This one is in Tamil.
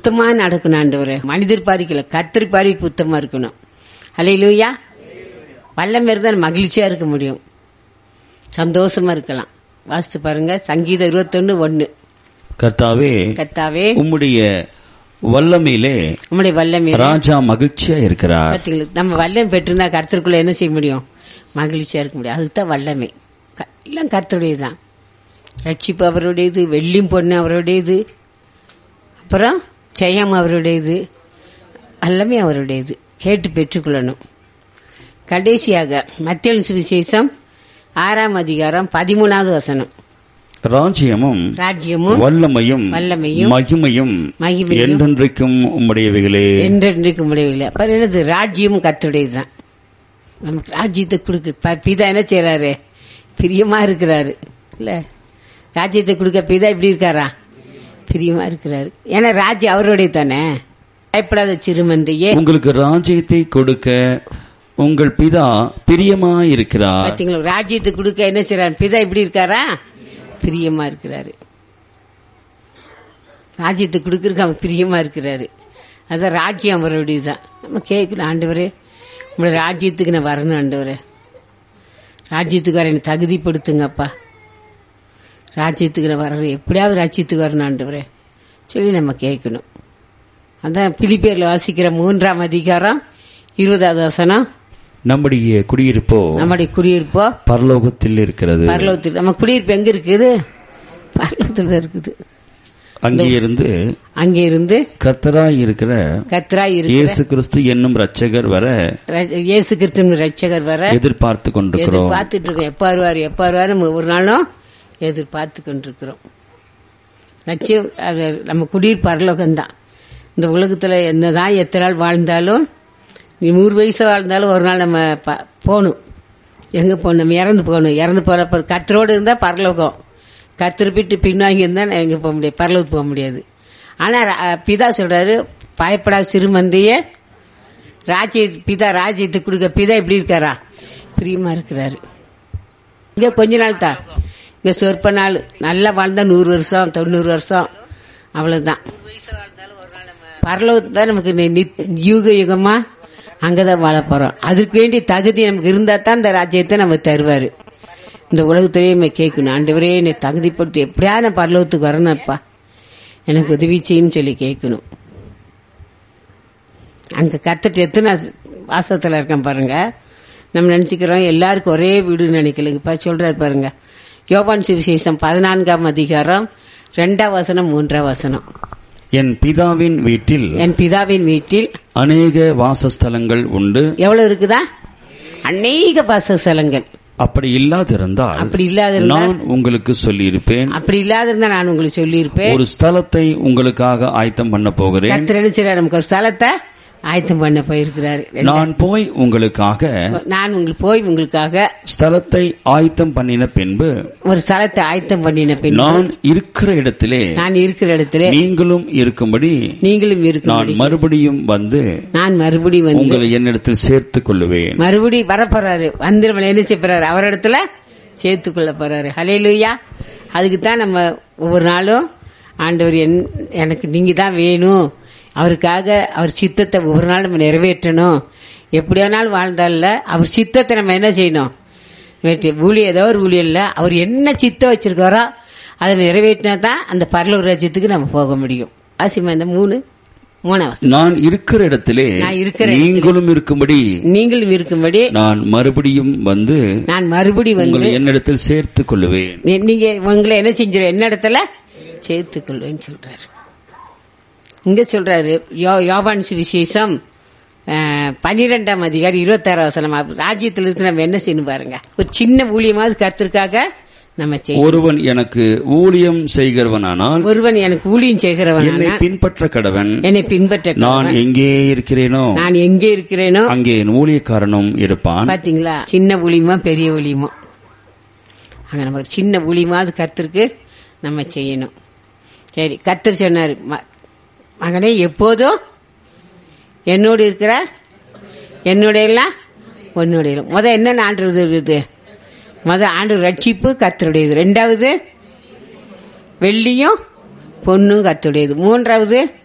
சுத்தமா நடக்கணும் ஆண்டவரே மனிதர் பாரிக்கல கத்திரி பாரிக்கு சுத்தமா இருக்கணும் அலையிலூயா வல்லம் இருந்தால் மகிழ்ச்சியா இருக்க முடியும் சந்தோஷமா இருக்கலாம் வாசித்து பாருங்க சங்கீதம் இருபத்தொன்னு ஒன்னு கர்த்தாவே கத்தாவே உம்முடைய வல்லமையிலே நம்முடைய வல்லமே ராஜா மகிழ்ச்சியா இருக்கிறார் பாத்தீங்களா நம்ம வல்லம் பெற்றிருந்தா கர்த்தருக்குள்ள என்ன செய்ய முடியும் மகிழ்ச்சியா இருக்க முடியும் அதுதான் வல்லமை க- எல்லாம் கர்த்தருடையதுதான் ரட்சிப்பு அவருடையது வெள்ளியும் பொண்ணு அவருடையது அப்புறம் ஜெயம் அவருடையது எல்லாமே அவருடையது கேட்டு பெற்றுக்கொள்ளணும் கடைசியாக மத்திய சுவிசேஷம் ஆறாம் அதிகாரம் பதிமூணாவது வசனம் ராஜ்யமும் ராஜ்யமும் வல்லமையும் வல்லமையும் மகிமையும் மகிமையும் என்றென்றைக்கும் உம்முடையவைகளே என்றென்றைக்கு முடியவில்லை அப்புறம் என்னது ராஜ்யம் கத்துடையதுதான் நமக்கு ராஜ்யத்தை கொடுக்க ப- பிதா என்ன செய்யறாரு பிரியமா இருக்கிறாரு இல்ல ராஜ்யத்தை கொடுக்க பிதா இப்படி இருக்காரா பிரியமா இருக்கிறாரு ஏன்னா ராஜ்யம் அவருடைய தானே பயப்படாத சிறுமந்தையே உங்களுக்கு ராஜ்யத்தை கொடுக்க உங்கள் பிதா பிரியமாயிருக்கிறார் பாத்தீங்களா ராஜ்யத்தை கொடுக்க என்ன செய்யறாரு பிதா இப்படி இருக்காரா பிரியமா இருக்கிறாரு ராஜ்யத்தை கொடுக்கறதுக்கு அவன் பிரியமா இருக்கிறாரு அதான் ராஜ்யம் அவருடையதுதான் நம்ம கேட்கணும் ஆண்டவரே உங்களோட ராஜ்யத்துக்கு நான் வரணும் ஆண்டவரே ராஜ்யத்துக்கு வர என்னை தகுதிப்படுத்துங்கப்பா ராஜ்யத்துக்கு நான் வரணும் எப்படியாவது ராஜ்யத்துக்கு வரணும் ஆண்டவரே சொல்லி நம்ம கேட்கணும் அதான் பிலிப்பேர்ல வாசிக்கிற மூன்றாம் அதிகாரம் இருபதாவது வசனம் நம்முடைய குடியிருப்போ நம்முடைய குடியிருப்போ பரலோகத்தில் இருக்கிறது பரலோகத்தில் நம்ம குடியிருப்பு எங்க இருக்குது பரலோகத்தில் இருக்குது அங்கே இருந்து அங்கே இருந்து கர்த்தராய் இருக்கிற கத்ராய் இருக்கிற இயேசு கிறிஸ்து என்னும் ரட்சகர் வர ர- இயேசு கிறிஸ்துவின் ரட்சகர் வர எதிர்பார்த்து கொண்டிருக்கிறோம் எதிர்பார்த்துட்டு இருக்கோம் எப்ப வருவார் எப்ப வருவார் ஒரு நாளும் எதிர்பார்த்து கொண்டிருக்கிறோம் லட்சியம் அது நம்ம குடியிருப்பு பரலோகம்தான் இந்த உலகத்துல என்னதான் எத்தனை நாள் வாழ்ந்தாலும் நீ நூறு வயசு வாழ்ந்தாலும் ஒரு நாள் நம்ம ப- போகணும் எங்க போகணும் நம்ம இறந்து போகணும் இறந்து போறப்ப கத்தரோடு இருந்தா பரலோகம் கத்திருப்பிட்டு பின்வாங்கி இருந்தா நான் எங்க போக முடியாது பரலோகத்துக்கு போக முடியாது ஆனா ர- பிதா சொல்றாரு பயப்படாத சிறுமந்தையே ராஜ்ய பிதா ராஜ்யத்தை கொடுக்க பிதா எப்படி இருக்காரா பிரியமா இருக்கிறாரு இங்க கொஞ்ச நாள் தான் இங்க சொற்ப நாள் நல்லா வாழ்ந்தா நூறு வருஷம் தொண்ணூறு வருஷம் அவ்வளவுதான் பரலோகத்துல தான் நமக்கு நி- நித்- யுக யுகமா அங்கதான் வாழ போறோம் அதுக்கு வேண்டிய தகுதி நமக்கு இருந்தா தான் இந்த ராஜ்யத்தை நம்ம தருவாரு இந்த உலகத்திலேயே நம்ம கேட்கணும் ஆண்டவரே என்னை தகுதிப்படுத்தி எப்படியா நான் பரலோகத்துக்கு வரணும்ப்பா எனக்கு உதவி செய்யுன்னு சொல்லி கேட்கணும் அங்க கத்துட்டு எத்தனை வாசத்துல இருக்கேன் பாருங்க நம்ம நினைச்சுக்கிறோம் எல்லாருக்கும் ஒரே வீடுன்னு நினைக்கலங்கப்பா சொல்றாரு பாருங்க யோவான் சுவிசேஷம் பதினான்காம் அதிகாரம் ரெண்டாம் வசனம் மூன்றாம் வசனம் என் பிதாவின் வீட்டில் என் பிதாவின் வீட்டில் அநேக வாசஸ்தலங்கள் உண்டு எவ்வளவு இருக்குதா அநேக வாசஸ்தலங்கள் அப்படி இல்லாதிருந்தால் அப்படி இல்லாதிருந்தா நான் உங்களுக்கு சொல்லியிருப்பேன் அப்படி இல்லாதிருந்தா நான் உங்களுக்கு சொல்லியிருப்பேன் ஒரு ஸ்தலத்தை உங்களுக்காக ஆயத்தம் பண்ண போகிறேன் கத்திர நினைச்சிட நமக்கு ஒரு ஸ்தலத்தை ஆயத்தம் பண்ண போயிருக்கிறாரு நான் போய் உங்களுக்காக நான் உங்களுக்கு போய் உங்களுக்காக ஸ்தலத்தை ஆயத்தம் பண்ணின பின்பு ஒரு ஸ்தலத்தை ஆயத்தம் பண்ணின பின் நான் இருக்கிற இடத்திலே நான் இருக்கிற இடத்துல நீங்களும் இருக்கும்படி நீங்களும் இருக்கும் நான் மறுபடியும் வந்து நான் மறுபடியும் வந்து உங்களை என்னிடத்தில் சேர்த்துக் கொள்ளுவேன் மறுபடி வரப்போறாரு வந்து நம்மளை என்ன செய்ய போறாரு அவரிடத்துல சேர்த்து கொள்ள போறாரு ஹலேலுயா அதுக்கு தான் நம்ம ஒவ்வொரு நாளும் ஆண்டவர் என்- எனக்கு நீங்க தான் வேணும் அவருக்காக அவர் சித்தத்தை ஒவ்வொரு நாள் நம்ம நிறைவேற்றணும் எப்படி வேணாலும் வாழ்ந்தால அவர் சித்தத்தை நம்ம என்ன செய்யணும் நிறைவேற்றி- ஊழியம் ஏதோ ஒரு ஊழியம் இல்ல அவர் என்ன சித்தம் வச்சிருக்காரோ அதை நிறைவேற்றினா தான் அந்த பரலூர் ராஜ்யத்துக்கு நம்ம போக முடியும் ஆசிமா இந்த மூணு மூணாவது நான் இருக்கிற இடத்திலே நான் இருக்கிற இடத்திலே நீங்களும் இருக்கும்படி நீங்களும் இருக்கும்படி நான் மறுபடியும் வந்து நான் மறுபடி வந்து உங்களை என்னிடத்தில் சேர்த்துக் கொள்ளுவேன் நீ- நீங்க உங்களை என்ன செஞ்சிரு என்ன இடத்துல சேர்த்துக்கொள்வேன்னு சொல்றாரு இங்க சொல்றாரு யோ யோவான் விசேஷம் பனிரெண்டாம் அதிகாரி இருபத்தாறு வசனம் ராஜ்யத்தில் இருக்கு நம்ம என்ன செய்யணும் பாருங்க ஒரு சின்ன ஊழியமாவது கருத்திற்காக நம்ம செய்யணும் ஒருவன் எனக்கு ஊழியம் செய்கிறவனானால் ஒருவன் எனக்கு ஊழியம் செய்கிறவன் என்னை பின்பற்ற கடவன் என்னை பின்பற்ற நான் எங்கே இருக்கிறேனோ நான் எங்கே இருக்கிறேனோ அங்கே என் ஊழியக்காரனும் இருப்பான் பாத்தீங்களா சின்ன ஊழியமா பெரிய ஊழியமோ அங்க நம்ம ஒரு சின்ன ஊழியமாவது கர்த்தருக்கு நம்ம செய்யணும் சரி கர்த்தர் சொன்னாரு "ம- மகனே எப்போதும் என்னோடு இருக்கிற என்னோட எல்லாம் உன்னோட எல்லாம் முத என்ன ஆண்டு இது முத ஆண்டு ரட்சிப்பு கர்த்தருடையது ரெண்டாவது வெள்ளியும் பொண்ணும் கர்த்தருடையது மூன்றாவது